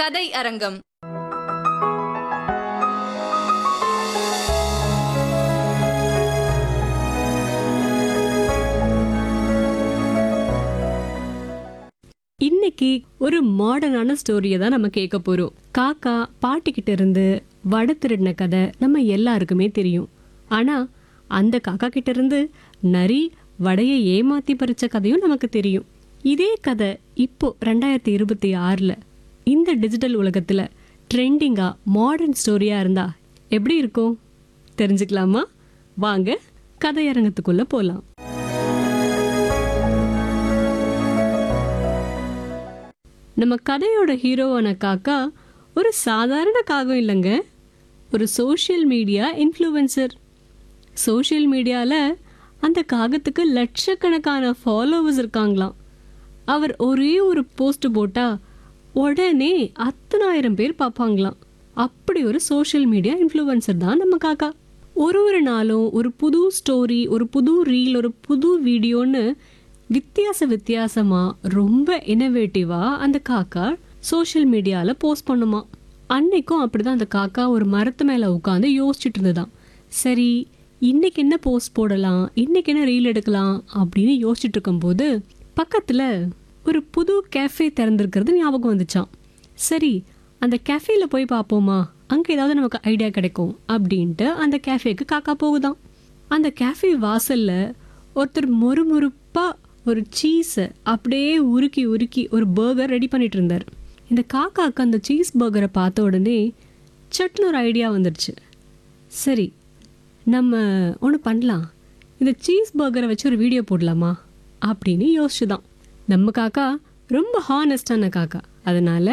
கதை அரங்கம் இன்னைக்கு ஒரு மாடர்னான ஸ்டோரியை தான் நம்ம கேட்க போறோம் காக்கா பாட்டிக்கிட்ட இருந்து வடை திருடின கதை நம்ம எல்லாருக்குமே தெரியும் ஆனா அந்த காக்கா கிட்ட இருந்து நரி வடையை ஏமாத்தி பறிச்ச கதையும் நமக்கு தெரியும் இதே கதை இப்போ ரெண்டாயிரத்தி இருபத்தி ஆறுல இந்த டிஜிட்டல் உலகத்துல ட்ரெண்டிங்கா மாடர்ன் ஸ்டோரியா இருந்தா எப்படி இருக்கும் தெரிஞ்சுக்கலாமா வாங்க கதையரங்கத்துக்குள்ள போலாம் நம்ம கதையோட ஹீரோவான காக்கா ஒரு சாதாரண காகம் இல்லைங்க ஒரு சோஷியல் மீடியா இன்ஃப்ளூயன்சர் சோஷியல் மீடியாவில் அந்த காகத்துக்கு லட்சக்கணக்கான ஃபாலோவர்ஸ் இருக்காங்களாம் அவர் ஒரே ஒரு போஸ்ட் போட்டால் உடனே அத்தனாயிரம் பேர் பார்ப்பாங்களாம் அப்படி ஒரு சோஷியல் மீடியா இன்ஃப்ளூயன்சர் தான் நம்ம காக்கா ஒரு ஒரு நாளும் ஒரு புது ஸ்டோரி ஒரு புது ரீல் ஒரு புது வீடியோன்னு வித்தியாச வித்தியாசமா ரொம்ப இனோவேட்டிவா அந்த காக்கா சோஷியல் மீடியால போஸ்ட் பண்ணுமா அன்னைக்கும் அப்படிதான் அந்த காக்கா ஒரு மரத்து மேல உட்காந்து யோசிச்சுட்டு இருந்ததாம் சரி இன்னைக்கு என்ன போஸ்ட் போடலாம் இன்னைக்கு என்ன ரீல் எடுக்கலாம் அப்படின்னு யோசிச்சுட்டு இருக்கும்போது பக்கத்துல ஒரு புது கேஃபே திறந்திருக்கிறது ஞாபகம் வந்துச்சாம் சரி அந்த கேஃபேல போய் பார்ப்போமா அங்க ஏதாவது நமக்கு ஐடியா கிடைக்கும் அப்படின்ட்டு அந்த கேஃபேக்கு காக்கா போகுதாம் அந்த கேஃபே வாசல்ல ஒருத்தர் மொறுமொறுப்பா ஒரு சீஸை அப்படியே உருக்கி உருக்கி ஒரு பர்கர் ரெடி பண்ணிட்டு இருந்தார் இந்த காக்காக்கு அந்த சீஸ் பர்கரை பார்த்த உடனே சட்டுன்னு ஒரு ஐடியா வந்துடுச்சு சரி நம்ம ஒன்று பண்ணலாம் இந்த சீஸ் பர்கரை வச்சு ஒரு வீடியோ போடலாமா அப்படின்னு யோசிச்சுதான் நம்ம காக்கா ரொம்ப ஹானஸ்டான காக்கா அதனால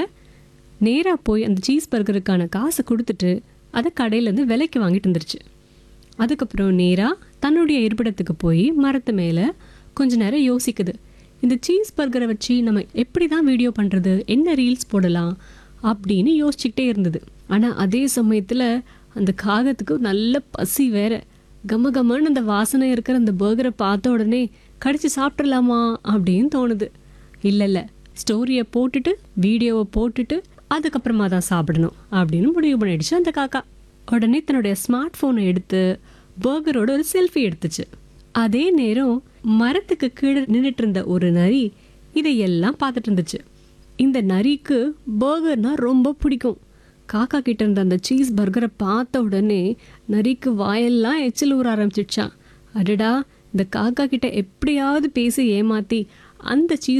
நேராக போய் அந்த சீஸ் பர்கருக்கான காசை கொடுத்துட்டு அதை கடையிலேருந்து விலைக்கு வாங்கிட்டு வந்துருச்சு அதுக்கப்புறம் நேராக தன்னுடைய இருப்பிடத்துக்கு போய் மரத்து மேலே கொஞ்ச நேரம் யோசிக்குது இந்த சீஸ் பர்கரை வச்சு நம்ம எப்படி தான் வீடியோ பண்ணுறது என்ன ரீல்ஸ் போடலாம் அப்படின்னு யோசிச்சுக்கிட்டே இருந்தது ஆனால் அதே சமயத்தில் அந்த காகத்துக்கு நல்ல பசி வேற கம கமன்னு அந்த வாசனை இருக்கிற அந்த பர்கரை பார்த்த உடனே கடிச்சு சாப்பிட்றலாமா அப்படின்னு தோணுது இல்லை இல்லை ஸ்டோரியை போட்டுட்டு வீடியோவை போட்டுட்டு அதுக்கப்புறமா தான் சாப்பிடணும் அப்படின்னு முடிவு பண்ணிடுச்சு அந்த காக்கா உடனே தன்னுடைய ஸ்மார்ட் ஃபோனை எடுத்து பர்கரோட ஒரு செல்ஃபி எடுத்துச்சு அதே நேரம் மரத்துக்கு கீழே நின்றுட்டு இருந்த ஒரு நரி இதையெல்லாம் பார்த்துட்டு இருந்துச்சு இந்த நரிக்கு பர்கர்னா ரொம்ப பிடிக்கும் காக்கா கிட்ட இருந்த அந்த சீஸ் பர்கரை பார்த்த உடனே நரிக்கு வாயெல்லாம் எச்சில் ஊற ஆரம்பிச்சிடுச்சான் அடடா இந்த காக்கா கிட்ட எப்படியாவது பேசி ஏமாத்தி அந்த சீஸ்